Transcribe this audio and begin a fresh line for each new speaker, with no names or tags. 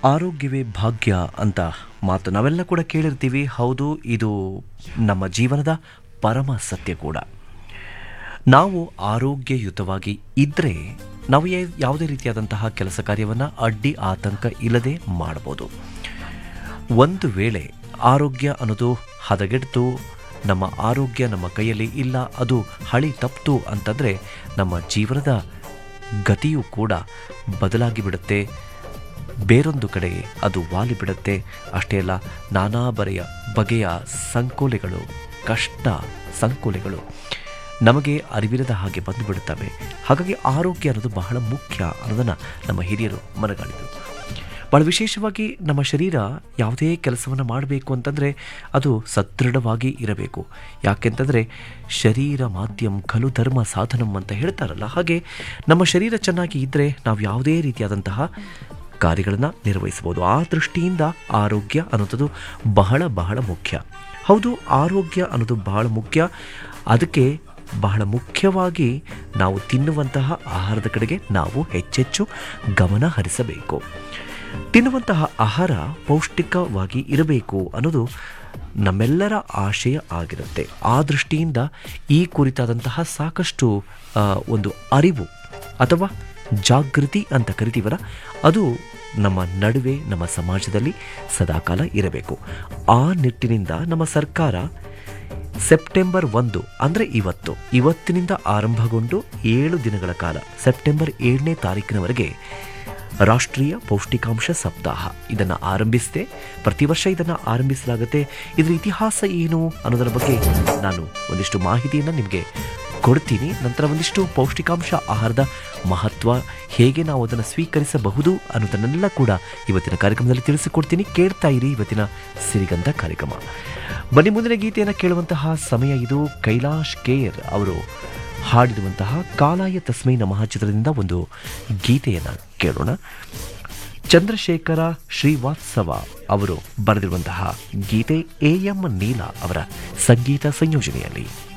ಆರೋಗ್ಯವೇ ಭಾಗ್ಯ ಅಂತ ಮಾತು ನಾವೆಲ್ಲ ಕೂಡ ಕೇಳಿರ್ತೀವಿ ಹೌದು ಇದು ನಮ್ಮ ಜೀವನದ ಪರಮ ಸತ್ಯ ಕೂಡ ನಾವು ಆರೋಗ್ಯಯುತವಾಗಿ ಇದ್ದರೆ ನಾವು ಯಾ- ಯಾವುದೇ ರೀತಿಯಾದಂತಹ ಕೆಲಸ ಕಾರ್ಯವನ್ನು ಅಡ್ಡಿ ಆತಂಕ ಇಲ್ಲದೆ ಮಾಡ್ಬೋದು ಒಂದು ವೇಳೆ ಆರೋಗ್ಯ ಅನ್ನೋದು ಹದಗೆಡ್ತು ನಮ್ಮ ಆರೋಗ್ಯ ನಮ್ಮ ಕೈಯಲ್ಲಿ ಇಲ್ಲ ಅದು ಹಳಿ ತಪ್ಪಿತು ಅಂತಂದರೆ ನಮ್ಮ ಜೀವನದ ಗತಿಯೂ ಕೂಡ ಬದಲಾಗಿ ಬಿಡುತ್ತೆ ಬೇರೊಂದು ಕಡೆ ಅದು ವಾಲಿ ಬಿಡುತ್ತೆ ಅಷ್ಟೇ ಅಲ್ಲ ನಾನಾ ಬಗೆಯ ಬಗೆಯ ಸಂಕೋಲೆಗಳು ಕಷ್ಟ ಸಂಕೋಲೆಗಳು ನಮಗೆ ಅರಿವಿರದ ಹಾಗೆ ಬಂದುಬಿಡುತ್ತವೆ ಹಾಗಾಗಿ ಆರೋಗ್ಯ ಅನ್ನೋದು ಬಹಳ ಮುಖ್ಯ ಅನ್ನೋದನ್ನು ನಮ್ಮ ಹಿರಿಯರು ಮನಗಾಣಿದರು ಭಾಳ ವಿಶೇಷವಾಗಿ ನಮ್ಮ ಶರೀರ ಯಾವುದೇ ಕೆಲಸವನ್ನು ಮಾಡಬೇಕು ಅಂತಂದರೆ ಅದು ಸದೃಢವಾಗಿ ಇರಬೇಕು ಯಾಕೆಂತಂದರೆ ಶರೀರ ಮಾಧ್ಯಮ ಖಲು ಧರ್ಮ ಸಾಧನಂ ಅಂತ ಹೇಳ್ತಾರಲ್ಲ ಹಾಗೆ ನಮ್ಮ ಶರೀರ ಚೆನ್ನಾಗಿ ಇದ್ದರೆ ನಾವು ಯಾವುದೇ ರೀತಿಯಾದಂತಹ ಕಾರ್ಯಗಳನ್ನು ನಿರ್ವಹಿಸಬಹುದು ಆ ದೃಷ್ಟಿಯಿಂದ ಆರೋಗ್ಯ ಅನ್ನೋದು ಬಹಳ ಬಹಳ ಮುಖ್ಯ ಹೌದು ಆರೋಗ್ಯ ಅನ್ನೋದು ಬಹಳ ಮುಖ್ಯ ಅದಕ್ಕೆ ಬಹಳ ಮುಖ್ಯವಾಗಿ ನಾವು ತಿನ್ನುವಂತಹ ಆಹಾರದ ಕಡೆಗೆ ನಾವು ಹೆಚ್ಚೆಚ್ಚು ಗಮನ ಹರಿಸಬೇಕು ತಿನ್ನುವಂತಹ ಆಹಾರ ಪೌಷ್ಟಿಕವಾಗಿ ಇರಬೇಕು ಅನ್ನೋದು ನಮ್ಮೆಲ್ಲರ ಆಶಯ ಆಗಿರುತ್ತೆ ಆ ದೃಷ್ಟಿಯಿಂದ ಈ ಕುರಿತಾದಂತಹ ಸಾಕಷ್ಟು ಆ, ಒಂದು ಅರಿವು ಅಥವಾ ಜಾಗೃತಿ ಅಂತ ಕರಿತೀವಲ್ಲ ಅದು ನಮ್ಮ ನಡುವೆ ನಮ್ಮ ಸಮಾಜದಲ್ಲಿ ಸದಾಕಾಲ ಇರಬೇಕು ಆ ನಿಟ್ಟಿನಿಂದ ನಮ್ಮ ಸರ್ಕಾರ ಸೆಪ್ಟೆಂಬರ್ ಒಂದು ಅಂದರೆ ಇವತ್ತು ಇವತ್ತಿನಿಂದ ಆರಂಭಗೊಂಡು ಏಳು ದಿನಗಳ ಕಾಲ ಸೆಪ್ಟೆಂಬರ್ ಏಳನೇ ತಾರೀಕಿನವರೆಗೆ ರಾಷ್ಟ್ರೀಯ ಪೌಷ್ಟಿಕಾಂಶ ಸಪ್ತಾಹ ಇದನ್ನು ಆರಂಭಿಸಿದೆ ಪ್ರತಿ ವರ್ಷ ಇದನ್ನು ಆರಂಭಿಸಲಾಗುತ್ತೆ ಇದರ ಇತಿಹಾಸ ಏನು ಅನ್ನೋದರ ಬಗ್ಗೆ ನಾನು ಒಂದಿಷ್ಟು ಮಾಹಿತಿಯನ್ನು ನಿಮಗೆ ಕೊಡ್ತೀನಿ ನಂತರ ಒಂದಿಷ್ಟು ಪೌಷ್ಟಿಕಾಂಶ ಆಹಾರದ ಮಹತ್ವ ಹೇಗೆ ನಾವು ಅದನ್ನು ಸ್ವೀಕರಿಸಬಹುದು ಅನ್ನೋದನ್ನೆಲ್ಲ ಕೂಡ ಇವತ್ತಿನ ಕಾರ್ಯಕ್ರಮದಲ್ಲಿ ತಿಳಿಸಿಕೊಡ್ತೀನಿ ಕೇಳ್ತಾ ಇರಿ ಇವತ್ತಿನ ಸಿರಿಗಂಧ ಕಾರ್ಯಕ್ರಮ ಬನ್ನಿ ಮುಂದಿನ ಗೀತೆಯನ್ನು ಕೇಳುವಂತಹ ಸಮಯ ಇದು ಕೈಲಾಶ್ ಕೇರ್ ಅವರು ಹಾಡಿರುವಂತಹ ಕಾಲಾಯ ತಸ್ಮೈ ನಮಃ ಚಿತ್ರದಿಂದ ಒಂದು ಗೀತೆಯನ್ನು ಕೇಳೋಣ ಚಂದ್ರಶೇಖರ ಶ್ರೀವಾತ್ಸವ ಅವರು ಬರೆದಿರುವಂತಹ ಗೀತೆ ಎ ಎಂ ನೀಲ ಅವರ ಸಂಗೀತ ಸಂಯೋಜನೆಯಲ್ಲಿ